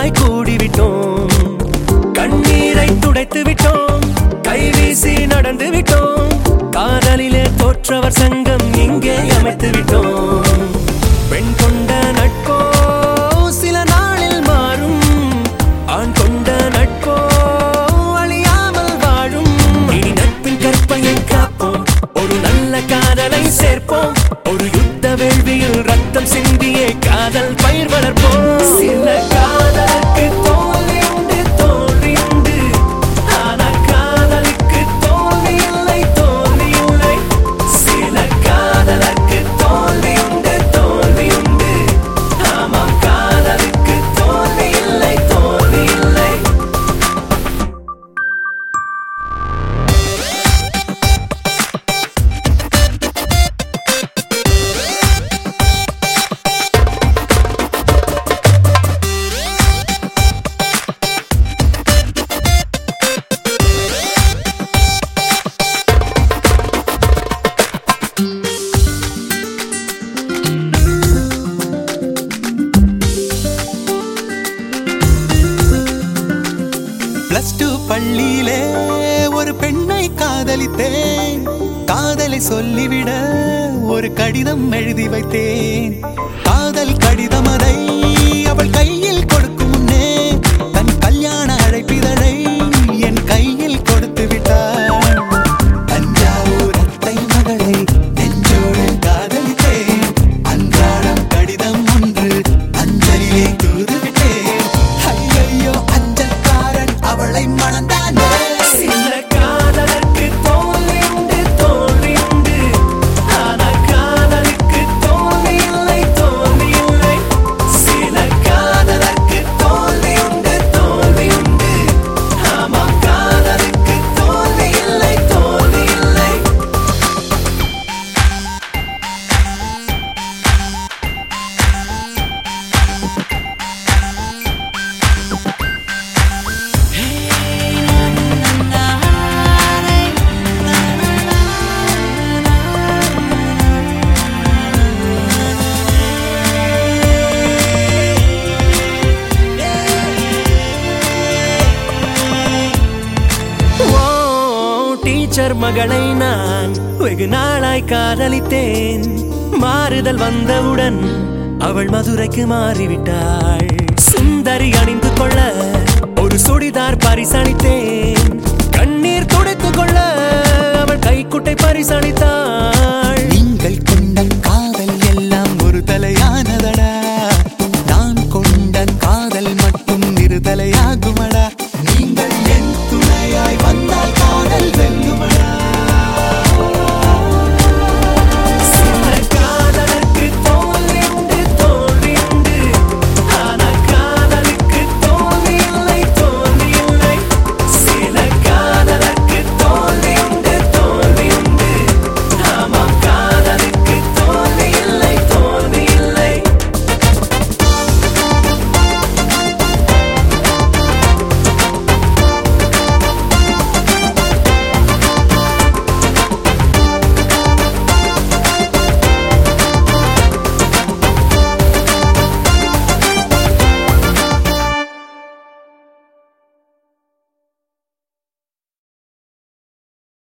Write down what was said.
ஒன்றாய் கூடிவிட்டோம் கண்ணீரை துடைத்து விட்டோம் கைவீசி நடந்து விட்டோம் காதலிலே தோற்றவர் சங்கம் இங்கே அமைத்து விட்டோம் பெண் கொண்ட நட்போ சில நாளில் மாறும் ஆண் கொண்ட நட்போ அழியாமல் வாழும் இனி நட்பின் கற்பையை காப்போம் ஒரு நல்ல காதலை சேர்ப்போம் ஒரு யுத்த வேள்வியில் ரத்தம் சிந்தியே காதல் பயிர் வளர்ப்போம் சில காதலுக்கு தோல்வி உண்டு தோல்வி உண்டு ஆனால் காதலுக்கு தோல்வி இல்லை தோல்வி இல்லை சில காதலுக்கு தோல்வி உண்டு தோல்வி உண்டு ஆமாம் காதலுக்கு தோல்வி இல்லை தோல்வி இல்லை பிளஸ் டூ பள்ளியிலே ஒரு பெண்ணை காதலித்தேன் காதலை சொல்லிவிட ஒரு கடிதம் எழுதி வைத்தேன் காதல் கடிதம் அதை அவள் கையில் கொடுக்கும் முன்னே தன் கல்யாண அழைப்பிதழை என் கையில் கொடுத்து விட்டாள் தஞ்சாவூர் அத்தை மகளை நெஞ்சோடு காதலித்தேன் அன்றாடம் கடிதம் ஒன்று அஞ்சலிலே தூதுவிட்டேன் ஐயையோ அஞ்சல்காரன் அவளை மணந்தானே சில காதலுக்கு தோல்வி உண்டு தோல்வி உண்டு ஆனால் காதலுக்கு தோல்வி இல்லை தோல்வி இல்லை சில காதலுக்கு தோல்வி உண்டு தோல்வி உண்டு ஆமாம் காதலுக்கு தோல்வி இல்லை தோல்வி இல்லை ஓ டீச்சர் மகளை நான் வெகு நாளாய் காதலித்தேன் மாறுதல் வந்தவுடன் அவள் மதுரைக்கு மாறிவிட்டாள்